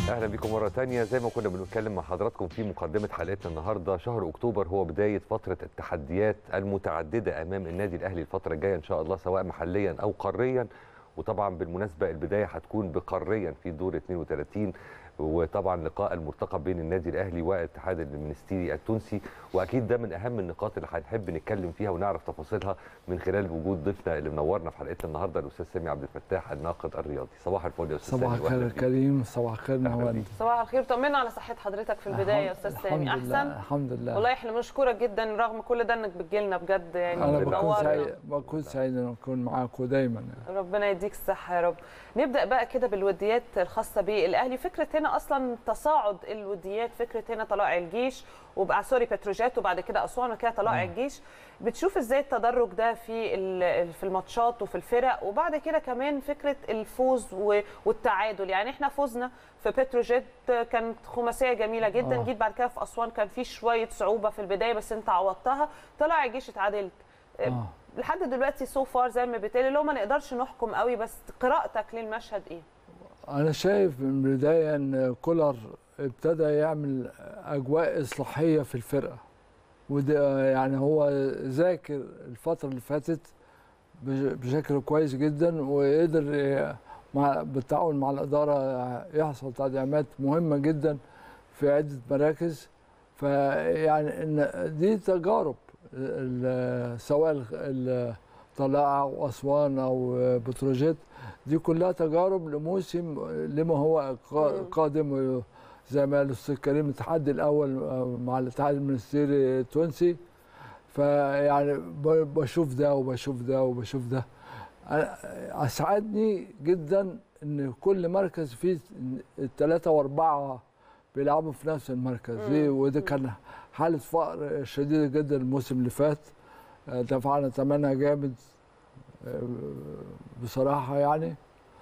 اهلا بكم مره تانية زي ما كنا بنتكلم مع حضراتكم في مقدمه حلقتنا النهارده شهر اكتوبر هو بدايه فتره التحديات المتعدده امام النادي الاهلي الفتره الجايه ان شاء الله سواء محليا او قاريا وطبعا بالمناسبه البدايه هتكون بقاريا في دور 32 وطبعا لقاء المرتقب بين النادي الاهلي والاتحاد المنستيري التونسي واكيد ده من اهم النقاط اللي هنحب نتكلم فيها ونعرف تفاصيلها من خلال وجود ضيفنا اللي منورنا في حلقتنا النهارده الاستاذ سامي عبد الفتاح الناقد الرياضي صباح الفل يا استاذ صباح سامي الخير وأهلا يا بيك. كريم صباح الخير أهلا نهوان بيك. صباح الخير طمنا على صحه حضرتك في البدايه يا استاذ سامي الحمد لله، احسن الحمد لله والله احنا بنشكرك جدا رغم كل ده انك بتجيلنا بجد يعني انا بكون منورنا. سعيد بكون سعيد ان اكون معاكم دايما يعني. ربنا يديك الصحه يا رب نبدا بقى كده بالوديات الخاصه بالاهلي فكره هنا اصلا تصاعد الوديات فكره هنا طلائع الجيش وبقى سوري بتروجيت وبعد كده اسوان وكده طلائع الجيش بتشوف ازاي التدرج ده في ال- في الماتشات وفي الفرق وبعد كده كمان فكره الفوز و- والتعادل يعني احنا فزنا في بتروجيت كانت خماسيه جميله جدا آه. جيت بعد كده في اسوان كان في شويه صعوبه في البدايه بس انت عوضتها طلع الجيش اتعادلت آه. لحد دلوقتي سو فار زي ما بيتقال اللي هو ما نقدرش نحكم قوي بس قراءتك للمشهد ايه؟ انا شايف من البدايه ان كولر ابتدى يعمل اجواء اصلاحيه في الفرقه وده يعني هو ذاكر الفتره اللي فاتت بش- بشكل كويس جدا وقدر ي- مع بالتعاون مع الاداره يحصل تدعيمات مهمه جدا في عده مراكز فيعني ان دي تجارب ال- سواء ال- ال- طلائع واسوان او بتروجيت دي كلها تجارب لموسم لما هو قا- مم. قادم زي ما قال الاستاذ كريم التحدي الاول مع الاتحاد المنستيري التونسي فيعني ب- بشوف ده وبشوف ده وبشوف ده أنا اسعدني جدا ان كل مركز فيه الثلاثه واربعه بيلعبوا في نفس المركز دي مم. وده كان حاله فقر شديده جدا الموسم اللي فات آه، دفعنا ثمنها جامد آه، بصراحه يعني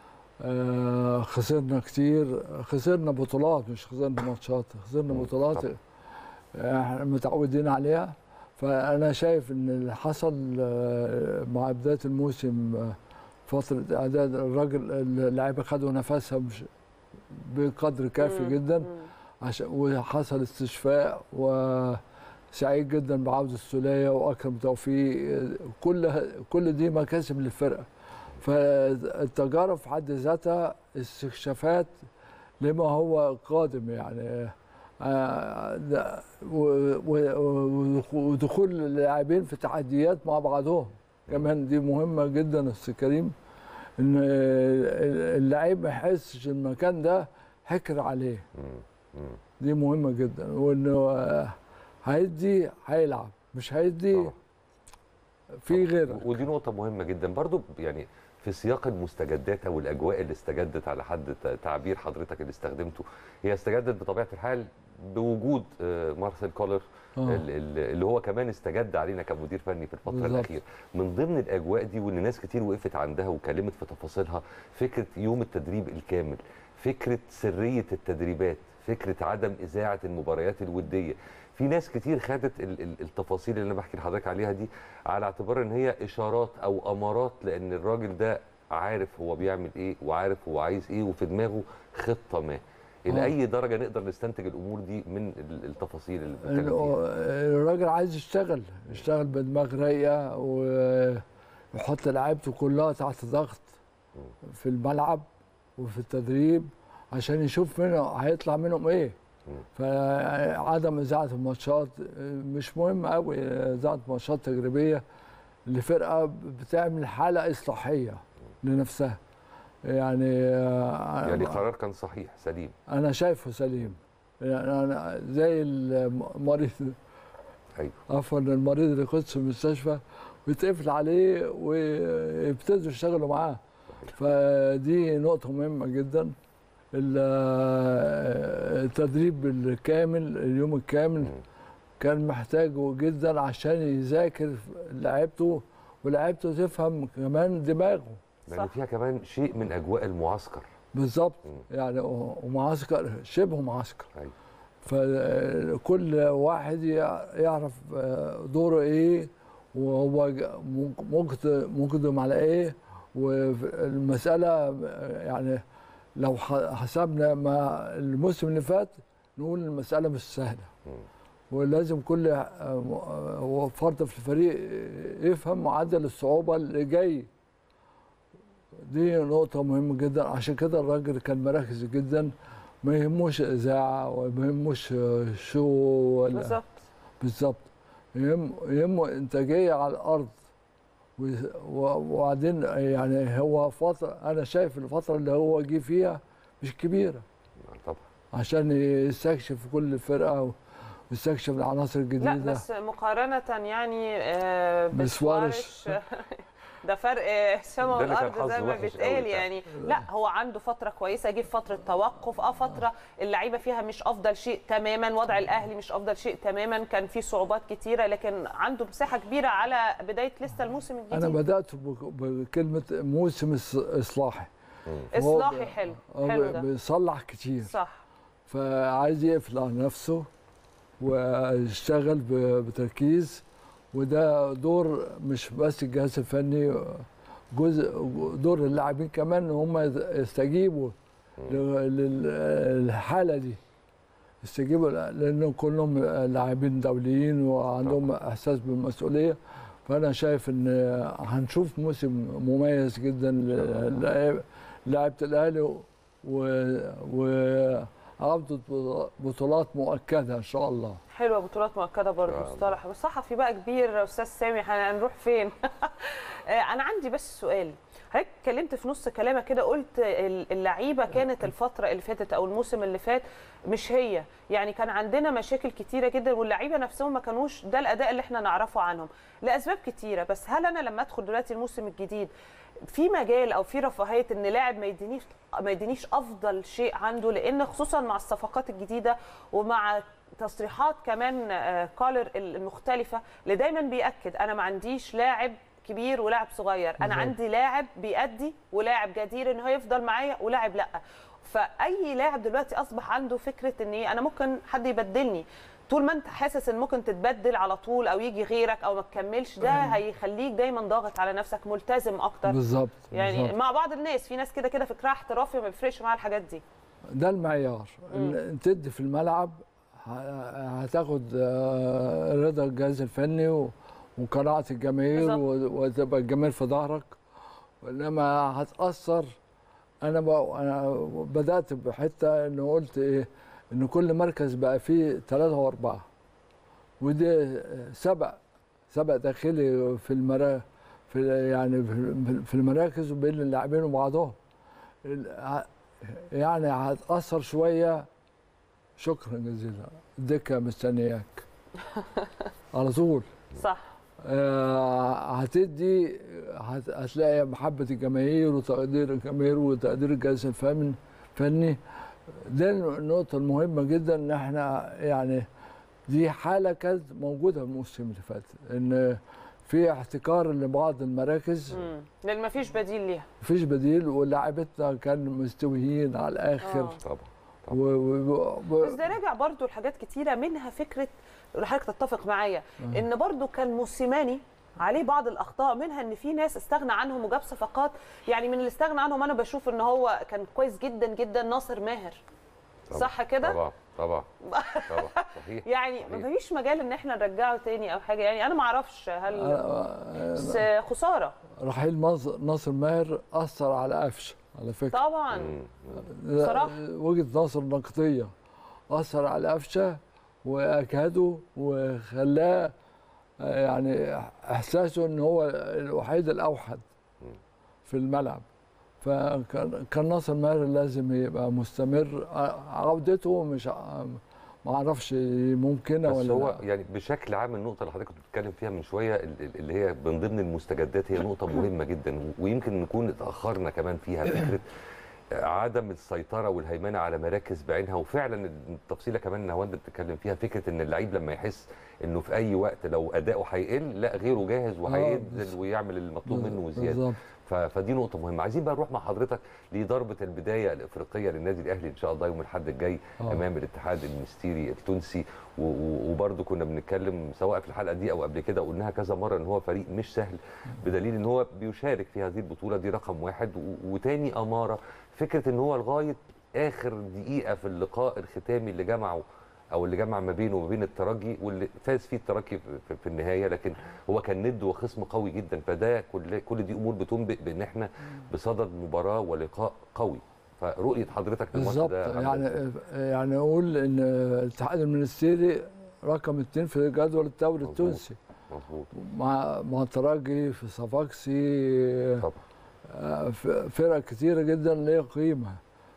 آه، خسرنا كتير خسرنا بطولات مش خسرنا ماتشات خسرنا مم، بطولات طبعا. آه، احنا متعودين عليها فانا شايف ان اللي حصل آه، مع بدايه الموسم آه، فتره اعداد الراجل اللعيبه خدوا نفسها مش بقدر كافي مم. جدا مم. عشان وحصل استشفاء وسعيد جدا بعوده السوليه واكرم توفيق كل كل دي مكاسب للفرقه فالتجارب في حد ذاتها استكشافات لما هو قادم يعني آه، ده- و- و- ودخول اللاعبين في تحديات مع بعضهم كمان دي مهمه جدا يا استاذ كريم ان اللعيب ما يحسش المكان ده حكر عليه مم. مم. دي مهمه جدا وانه آه، هيدي هيلعب مش هيدي طبعا. في طبعاً. غيرك ودي نقطة مهمة جدا برضو يعني في سياق المستجدات أو الأجواء اللي استجدت على حد ت- تعبير حضرتك اللي استخدمته هي استجدت بطبيعة الحال بوجود آه، مارسيل كولر آه. ال- ال- اللي هو كمان استجد علينا كمدير فني في الفترة بالظبط. الأخيرة من ضمن الأجواء دي واللي ناس كتير وقفت عندها وكلمت في تفاصيلها فكرة يوم التدريب الكامل فكرة سرية التدريبات فكرة عدم إذاعة المباريات الودية في ناس كتير خدت ال- ال- التفاصيل اللي انا بحكي لحضرتك عليها دي على اعتبار ان هي اشارات او امارات لان الراجل ده عارف هو بيعمل ايه وعارف هو عايز ايه وفي دماغه خطه ما الى آه. اي درجه نقدر نستنتج الامور دي من ال- التفاصيل اللي بنتكلم إنه فيها الراجل عايز يشتغل يشتغل بدماغ رايقه ويحط لعيبته كلها تحت ضغط في الملعب وفي التدريب عشان يشوف منه هيطلع منهم ايه مم. فعدم اذاعه الماتشات مش مهم قوي اذاعه ماتشات تجريبيه لفرقه بتعمل حاله اصلاحيه لنفسها يعني يعني قرار كان صحيح سليم انا شايفه سليم يعني انا زي المريض ايوه عفوا المريض اللي يخش المستشفى ويتقفل عليه ويبتدوا يشتغلوا معاه فدي نقطة مهمة جدا ال- التدريب الكامل اليوم الكامل مم. كان محتاجه جدا عشان يذاكر لعيبته ولعيبته تفهم كمان دماغه لان صح. فيها كمان شيء من اجواء المعسكر بالظبط مم. يعني ومعسكر شبه معسكر ايوه فكل واحد يع- يعرف دوره ايه وهو ج- ممكن مقدم على ايه والمساله يعني لو ح- حسبنا مع الموسم اللي فات نقول المساله مش سهله مم. ولازم كل آه، آه، فرد في الفريق يفهم معدل الصعوبه اللي جاي دي نقطة مهمة جدا عشان كده الراجل كان مركز جدا ما يهموش إذاعة وما يهموش آه، شو ولا بالظبط بالظبط يهم يهمه إنتاجية على الأرض و- و- وبعدين يعني هو فترة أنا شايف الفترة اللي هو جه فيها مش كبيرة طبعا عشان يستكشف كل فرقة ويستكشف العناصر لا الجديدة بس مقارنة يعني آه، بسواريش. بسواريش ده فرق سما ده اللي كان والارض زي حظه ما وحش بيتقال قوي يعني لا هو عنده فتره كويسه جه في فتره توقف اه فتره اللعيبه فيها مش افضل شيء تماما وضع الاهلي مش افضل شيء تماما كان في صعوبات كتيره لكن عنده مساحه كبيره على بدايه لسه الموسم أنا الجديد بدأت بك- بكلمة موسم إص- إصلاحي هو اصلاحي ب- حلو هو حلو ده بيصلح كتير صح فعايز يقفل على نفسه ويشتغل ب- بتركيز وده دور مش بس الجهاز الفني جزء دور اللاعبين كمان ان هم يستجيبوا ل- لل- للحاله دي يستجيبوا لانهم كلهم لاعبين دوليين وعندهم احساس بالمسؤوليه فانا شايف ان هنشوف موسم مميز جدا للاعب- للاعيبه الاهلي و- و عودة بطولات مؤكدة إن شاء الله حلوه بطولات مؤكده برضه شاء الله. مصطلح صحفي بقى كبير يا استاذ سامي هنروح فين آه، انا عندي بس سؤال حضرتك اتكلمت في نص كلامك كده قلت ال- اللعيبه كانت الفتره اللي فاتت او الموسم اللي فات مش هي يعني كان عندنا مشاكل كتيره جدا واللعيبه نفسهم ما كانوش ده الاداء اللي احنا نعرفه عنهم لاسباب كتيره بس هل انا لما ادخل دلوقتي الموسم الجديد في مجال او في رفاهيه ان لاعب ما يدينيش ما يدينيش افضل شيء عنده لان خصوصا مع الصفقات الجديده ومع تصريحات كمان آه، كولر المختلفه اللي دايما بياكد انا ما عنديش لاعب كبير ولاعب صغير انا بالظبط. عندي لاعب بيأدي ولاعب جدير ان هو يفضل معايا ولاعب لا فاي لاعب دلوقتي اصبح عنده فكره ان إيه، انا ممكن حد يبدلني طول ما انت حاسس ان ممكن تتبدل على طول او يجي غيرك او ما تكملش ده هيخليك دايما ضاغط على نفسك ملتزم اكتر بالظبط يعني بالظبط. مع بعض الناس في ناس كده كده فكرها احترافي وما بيفرقش معاها الحاجات دي ده المعيار إن تدي في الملعب ه- هتاخد آه، رضا الجهاز الفني و- وقناعة الجماهير بالظبط. و- وتبقى الجماهير في ظهرك انما هتأثر انا بقى انا بدأت بحتة انه قلت ايه ان كل مركز بقى فيه ثلاثة واربعة ودي سبق سبق داخلي في المرا في يعني في- في المراكز وبين اللاعبين وبعضهم ال- ه- يعني هتأثر شوية شكرا جزيلا الدكة مستنياك على طول صح آه، هتدي هت- هتلاقي محبة الجماهير وتقدير الجماهير وتقدير الجهاز الفني فني ده النقطة المهمة جدا ان احنا يعني دي حالة كانت موجودة الموسم اللي فات ان في احتكار لبعض المراكز امم لان ما فيش بديل ليها مفيش بديل ولاعيبتنا كانوا مستويين على الاخر آه. طبعا و... و... و... بس ده راجع برضو لحاجات كتيره منها فكره حضرتك تتفق معايا ان برضو كان موسيماني عليه بعض الاخطاء منها ان في ناس استغنى عنهم وجاب صفقات يعني من اللي استغنى عنهم انا بشوف ان هو كان كويس جدا جدا ناصر ماهر طبعاً. صح كده طبعا طبعا طبعا صحيح يعني صحيح. ما فيش مجال ان احنا نرجعه تاني او حاجه يعني انا ما اعرفش هل آه، بس خساره رحيل ناصر ناصر ماهر اثر على قفشه على فكره طبعا مم. لا، بصراحة. وجهه نظر نقديه اثر على قفشه واجهده وخلاه آه، يعني احساسه ان هو الوحيد الاوحد في الملعب فكان كان ناصر ماهر لازم يبقى مستمر ع- عودته مش ع- ما اعرفش ممكنه بس ولا هو لا يعني بشكل عام النقطه اللي حضرتك كنت بتتكلم فيها من شويه ال- ال- اللي هي من ضمن المستجدات هي نقطه مهمه جدا و- ويمكن نكون اتاخرنا كمان فيها فكره عدم السيطره والهيمنه على مراكز بعينها وفعلا التفصيله كمان نهاوند بتتكلم فيها فكره ان اللعيب لما يحس انه في اي وقت لو اداؤه هيقل لا غيره جاهز بس- وهينزل ويعمل المطلوب منه وزياده بالظبط ف- فدي نقطة مهمة، عايزين بقى نروح مع حضرتك لضربة البداية الإفريقية للنادي الأهلي إن شاء الله يوم الأحد الجاي آه. أمام الاتحاد المنستيري التونسي و- و- وبرضه كنا بنتكلم سواء في الحلقة دي أو قبل كده قلناها كذا مرة إن هو فريق مش سهل بدليل إن هو بيشارك في هذه البطولة دي رقم واحد و- وتاني أمارة فكرة إن هو لغاية آخر دقيقة في اللقاء الختامي اللي جمعه او اللي جمع ما بينه وما بين الترجي واللي فاز فيه الترجي في, في, في النهايه لكن هو كان ند وخصم قوي جدا فده كل كل دي امور بتنبئ بان احنا بصدد مباراه ولقاء قوي فرؤيه حضرتك للماتش بالظبط ده عاملة إزاي؟ يعني يعني اقول ان الاتحاد المنستيري رقم اثنين في جدول الدوري مظبوط. التونسي مظبوط مع مع الترجي في صفاقسي طبعا آه، ف- فرق كتيرة جدا ليها قيمة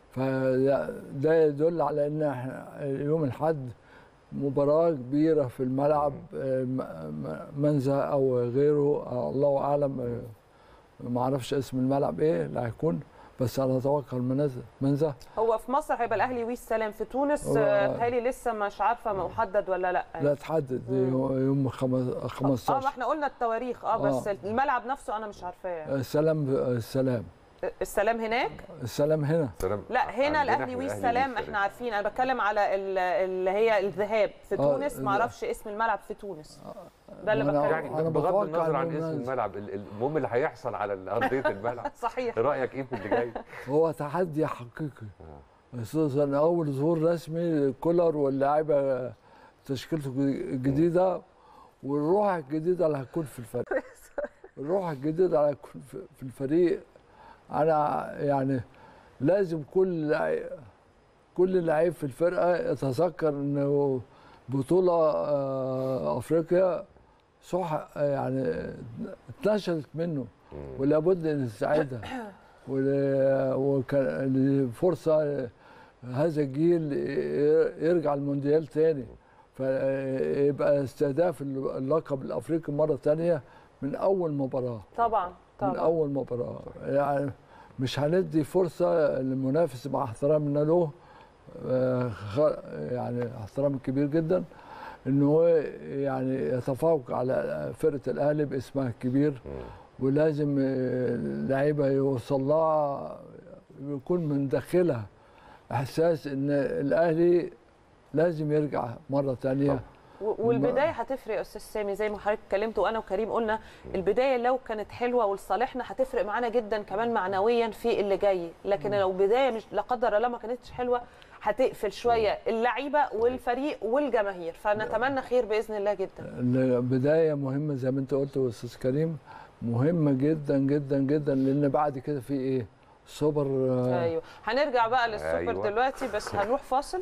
فده يدل على ان احنا يوم الاحد مباراة كبيرة في الملعب آه، م- م- منزه او غيره آه، الله اعلم آه، ما اعرفش اسم الملعب ايه اللي هيكون بس انا اتوقع المنزه منزه هو في مصر هيبقى الاهلي والسلام في تونس هو- آه، بيتهيألي لسه مش عارفه محدد ولا لا لا تحدد يوم خمس- اه ما 15 احنا قلنا التواريخ اه بس آه. الملعب نفسه انا مش عارفاه يعني. السلام السلام السلام هناك السلام هنا سلام لا عندنا هنا الاهلي إحنا والسلام احنا عارفين انا بتكلم على ال- اللي هي الذهاب في آه، تونس ما ال- اعرفش اسم الملعب في تونس ده اللي وأنا- بتكلم يعني أنا بغض بتوقع النظر عن إنه اسم منزل. الملعب ال- ال- المهم اللي هيحصل على ارضيه الملعب صحيح رايك ايه في اللي جاي هو تحدي حقيقي خصوصا اول ظهور رسمي كولر واللاعيبه تشكيلته الجديده والروح الجديده اللي هتكون في الفريق الروح الجديده اللي هتكون في- في الفريق انا يعني لازم كل لعيب كل لعيب في الفرقه يتذكر انه بطوله آه، افريقيا صح يعني اتنشلت منه مم. ولا بد ان نستعيدها ول- وكان فرصه هذا الجيل يرجع المونديال تاني فيبقى استهداف اللقب الافريقي مره تانية من اول مباراه طبعا من طبعا اول مباراه يعني مش هندي فرصه للمنافس مع احترامنا له آه، خ- يعني احترام كبير جدا ان هو يعني يتفوق على فرقه الاهلي باسمها الكبير مم. ولازم آه، اللعيبه يوصل لها يكون من داخلها احساس ان الاهلي لازم يرجع مره ثانيه طبعا. و- والبدايه هتفرق يا استاذ سامي زي ما حضرتك اتكلمت وانا وكريم قلنا البدايه لو كانت حلوه ولصالحنا هتفرق معانا جدا كمان معنويا في اللي جاي لكن لو بدايه مش لا قدر الله ما كانتش حلوه هتقفل شويه اللعيبه والفريق والجماهير فنتمنى خير باذن الله جدا البدايه مهمه زي ما انت قلت يا استاذ كريم مهمه جدا جدا جدا لان بعد كده في ايه سوبر آه، ايوه هنرجع بقى للسوبر أيوة. دلوقتي بس هنروح فاصل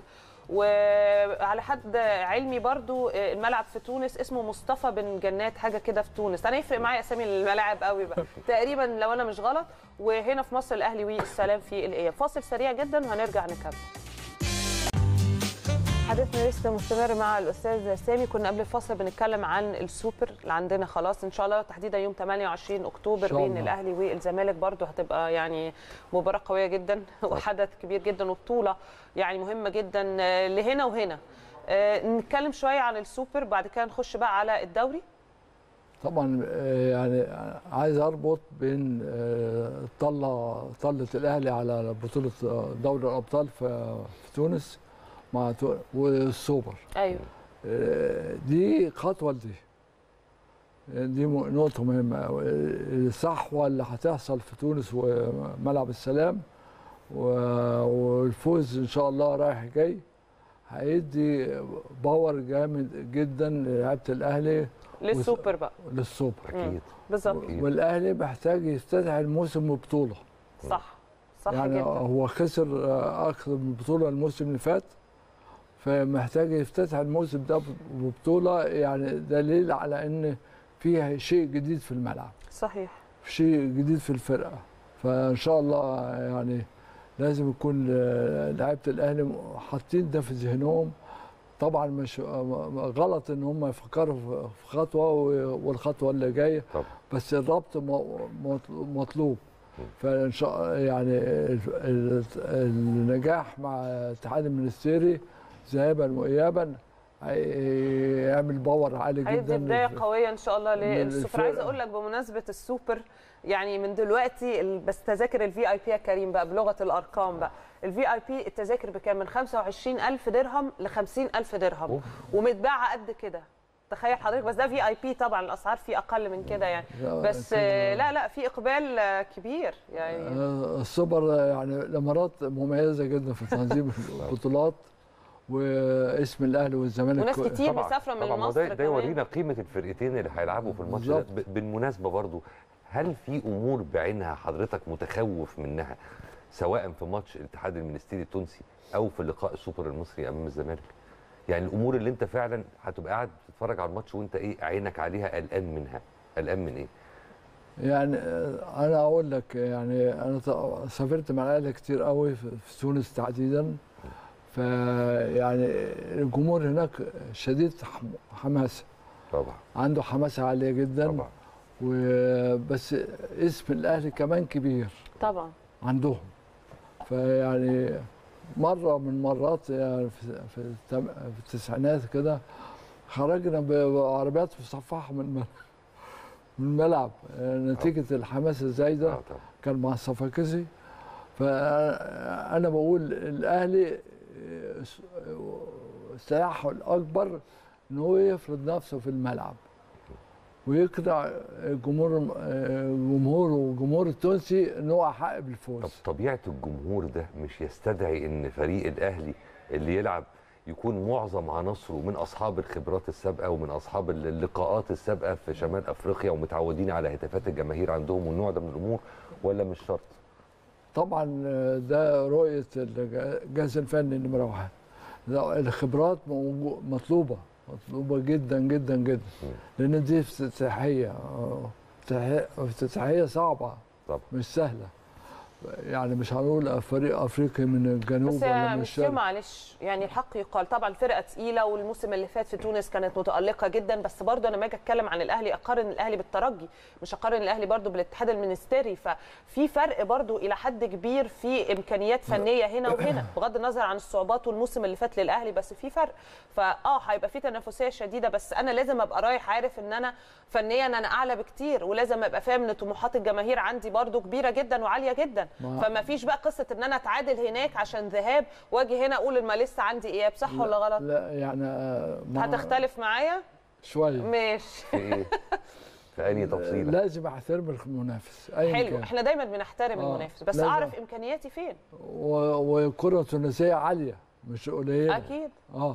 وعلى حد علمي برضو الملعب في تونس اسمه مصطفى بن جنات حاجه كده في تونس انا يفرق معايا اسامي الملاعب قوي بقى تقريبا لو انا مش غلط وهنا في مصر الاهلي والسلام في الاياب فاصل سريع جدا وهنرجع نكمل حديثنا لسه مستمر مع الاستاذ سامي كنا قبل الفاصل بنتكلم عن السوبر اللي عندنا خلاص ان شاء الله تحديدا يوم 28 اكتوبر إن شاء بين الله. الاهلي والزمالك برضو هتبقى يعني مباراه قويه جدا وحدث كبير جدا وبطوله يعني مهمه جدا آه، لهنا وهنا آه، نتكلم شويه عن السوبر بعد كده نخش بقى على الدوري طبعا آه، يعني عايز اربط بين آه، طله طله الاهلي على بطوله آه، دوري الابطال في في تونس مع تو- والسوبر ايوه آه، دي خطوه لدي دي م- نقطة مهمة الصحوة اللي هتحصل في تونس وملعب السلام و- والفوز إن شاء الله رايح جاي هيدي باور جامد جدا للعيبة الأهلي للسوبر بقى للسوبر اكيد بالظبط أكيد. والأهلي محتاج يفتتح الموسم ببطولة صح صح يعني جدا هو خسر آه، أكثر من بطولة الموسم اللي فات فمحتاج يفتتح الموسم ده ببطولة يعني دليل على إن فيها شيء جديد في الملعب صحيح شيء جديد في الفرقة فإن شاء الله يعني لازم يكون آه، لعيبة الأهلي حاطين ده في ذهنهم طبعا مش آه، غلط ان هم يفكروا في في خطوه والخطوه اللي جايه طبعا. بس الربط م- مطل- مطلوب فان شاء يعني ال- ال- النجاح مع الاتحاد المنستيري ذهابا وايابا هيعمل باور عالي هيدي جدا بدايه قويه ان شاء الله للسوبر للفرقة. عايزه اقول لك بمناسبه السوبر يعني من دلوقتي ال- بس تذاكر الفي اي بي يا كريم بقى بلغه الارقام بقى الفي اي بي التذاكر بكام من 25000 درهم ل 50000 درهم أوف. ومتباعه قد كده تخيل حضرتك بس ده في اي بي طبعا الاسعار فيه اقل من كده يعني لا، بس كده. آه، لا لا في اقبال آه، كبير يعني آه، السوبر يعني الامارات مميزه جدا في تنظيم البطولات واسم الاهلي والزمالك وناس كتير طبعا مسافره من طبعا ما مصر ده, ده كمان. يورينا قيمه الفرقتين اللي هيلعبوا في الماتش ده بالظبط. ب- بالمناسبه برضو هل في امور بعينها حضرتك متخوف منها سواء في ماتش الاتحاد المنستيري التونسي او في لقاء السوبر المصري امام الزمالك يعني الامور اللي انت فعلا هتبقى قاعد بتتفرج على الماتش وانت ايه عينك عليها قلقان منها قلقان من ايه يعني آه، انا اقول لك يعني انا ت- سافرت مع الاهلي كتير قوي في في تونس تحديدا فيعني الجمهور هناك شديد حم- حماسه طبعا عنده حماسه عاليه جدا طبعا وبس اسم الاهلي كمان كبير طبعا عندهم فيعني مره من مرات يعني في في التم- في التسعينات كده خرجنا ب- بعربيات مصفحه من الملعب من الملعب آه، نتيجه الحماس الزايده اه طبعا كان مع الصفاقسي فانا بقول الاهلي آه، س- آه، سلاحه الاكبر ان هو يفرض نفسه في الملعب ويقنع الجمهور آه، جمهوره والجمهور التونسي ان هو احق طب بالفوز طبيعه الجمهور ده مش يستدعي ان فريق الاهلي اللي يلعب يكون معظم عناصره من اصحاب الخبرات السابقه ومن اصحاب اللقاءات السابقه في شمال افريقيا ومتعودين على هتافات الجماهير عندهم والنوع ده من الامور ولا مش شرط؟ طبعا آه، ده رؤيه الجهاز الفني نمره واحد لا، الخبرات موجو- مطلوبه مطلوبه جدا جدا جدا لان دي افتتاحيه آه، افتتاحية- افتتاحيه صعبه طبعا مش سهله يعني مش هنقول فريق افريقي من الجنوب بس ولا يا من مسيو الشرق معلش يعني الحق يقال طبعا الفرقه تقيله والموسم اللي فات في تونس كانت متالقه جدا بس برضه انا لما اجي اتكلم عن الاهلي اقارن الاهلي بالترجي مش اقارن الاهلي برضه بالاتحاد المنستيري ففي فرق برضه الى حد كبير في امكانيات فنيه هنا وهنا بغض النظر عن الصعوبات والموسم اللي فات للاهلي بس في فرق فاه هيبقى في تنافسيه شديده بس انا لازم ابقى رايح عارف ان انا فنيا انا اعلى بكتير ولازم ابقى فاهم ان طموحات الجماهير عندي برضه كبيره جدا وعاليه جدا ما- فما فيش بقى قصه ان انا اتعادل هناك عشان ذهاب واجي هنا اقول ما لسه عندي اياب صح ولا غلط لا يعني آه، مع- هتختلف معايا شويه ماشي في ايه؟ في انهي تفصيله؟ لازم احترم المنافس ايا حلو كان احنا دايما بنحترم آه، المنافس بس لازم. اعرف امكانياتي فين و- والكره التونسيه عاليه مش قليله اكيد اه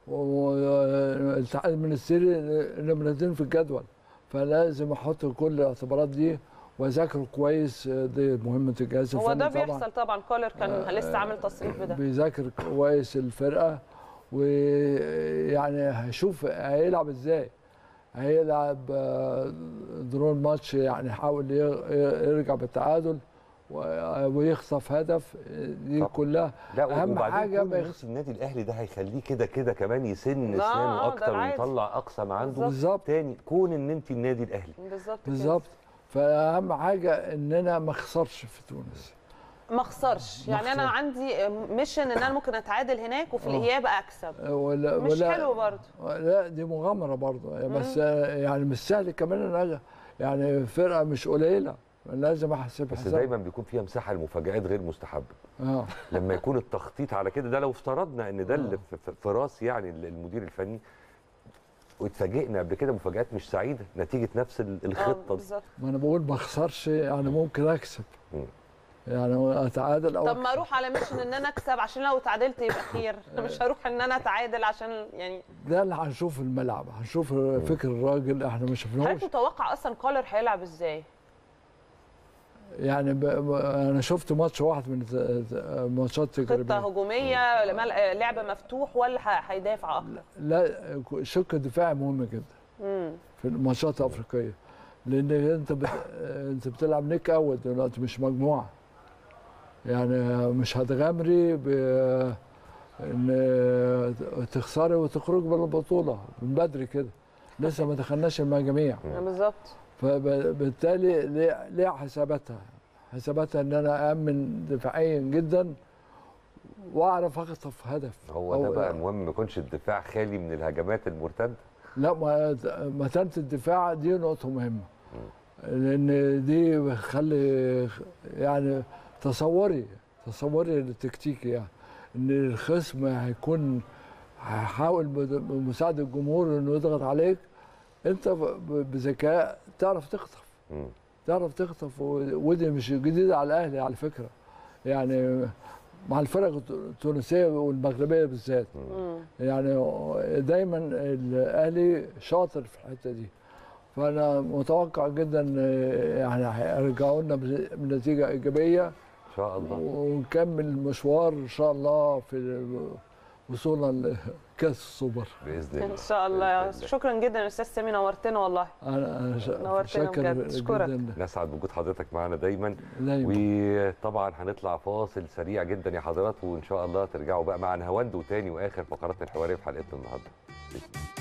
والاتحاد المنستيري نمرة اتنين في الجدول فلازم احط كل الاعتبارات دي واذاكره كويس آه، دي مهمه الجهاز هو ده الفني طبعا بيحصل طبعا كولر كان آه، لسه عامل تصريح بده بيذاكر كويس الفرقه ويعني هيشوف هيلعب ازاي هيلعب آه، درون ماتش يعني يحاول ي- يرجع بالتعادل و- ويخطف هدف دي طبعا. كلها لا أهم وبعدين حاجة كون ما إن يخ- النادي الاهلي ده هيخليه كده كده كمان يسن لا، اسنانه آه، ده اكتر العادي. ويطلع اقصى ما عنده بالظبط تاني كون ان انت النادي الاهلي بالظبط كده. بالظبط فاهم حاجه اننا ما اخسرش في تونس ما اخسرش يعني انا أخسر. عندي ميشن ان انا ممكن اتعادل هناك وفي آه. الاياب اكسب ولا مش ولا حلو برضه لا دي مغامره برضه بس يعني مش سهل كمان ان أنا- يعني فرقه مش قليله لازم احسب بس حساب دايما بيكون فيها مساحه لمفاجآت غير مستحبه اه لما يكون التخطيط على كده ده لو افترضنا ان ده اللي في- في- في راس يعني المدير الفني واتفاجئنا قبل كده مفاجآت مش سعيده نتيجه نفس ال- اه الخطه دي بالظبط ما انا بقول ما اخسرش يعني ممكن اكسب مم. يعني اتعادل او طب ما اروح على ميشن ان انا اكسب عشان لو تعادلت يبقى خير مش هروح ان انا اتعادل عشان يعني ده اللي هنشوف الملعب هنشوف فكر الراجل احنا ما شفناهوش حضرتك متوقع اصلا كولر هيلعب ازاي؟ يعني ب... ب... انا شفت ماتش واحد من الت- ماتشات خطه تجريبيه هجوميه مل- لعب مفتوح ولا ه- هيدافع اكتر؟ لا شق الدفاعي مهم جدا امم في الماتشات الافريقيه لان انت بت... انت بتلعب نيك اوت دلوقتي مش مجموعه يعني مش هتغامري ب ان تخسري وتخرج من البطوله من بدري كده لسه ما دخلناش المجاميع بالظبط فبالتالي ليه حساباتها حساباتها ان انا امن دفاعيا جدا واعرف اخطف هدف هو ده أو- بقى المهم ما يكونش الدفاع خالي من الهجمات المرتده لا ما متانه الدفاع دي نقطه مهمه لان دي بتخلي يعني تصوري تصوري التكتيكي يعني ان الخصم هيكون هيحاول بد- بمساعده الجمهور انه يضغط عليك انت ب- ب- بذكاء تعرف تخطف مم. تعرف تخطف و- ودي مش جديده على الاهلي على فكره يعني مع الفرق التونسيه والمغربيه بالذات مم. يعني دايما الاهلي شاطر في الحته دي فانا متوقع جدا يعني هيرجعوا لنا بنتيجه ايجابيه ان شاء الله ونكمل المشوار ان شاء الله في وصولنا لكاس السوبر باذن الله ان شاء الله بإذن الله. شكرا جدا يا استاذ سامي نورتنا والله انا انا شا- نورتنا شاكر بجد. أشكرك. جدا نسعد بوجود حضرتك معانا دايما دايما وطبعا هنطلع فاصل سريع جدا يا حضرات وان شاء الله ترجعوا بقى مع نهاوند وتاني واخر فقراتنا الحواريه في حلقتنا النهارده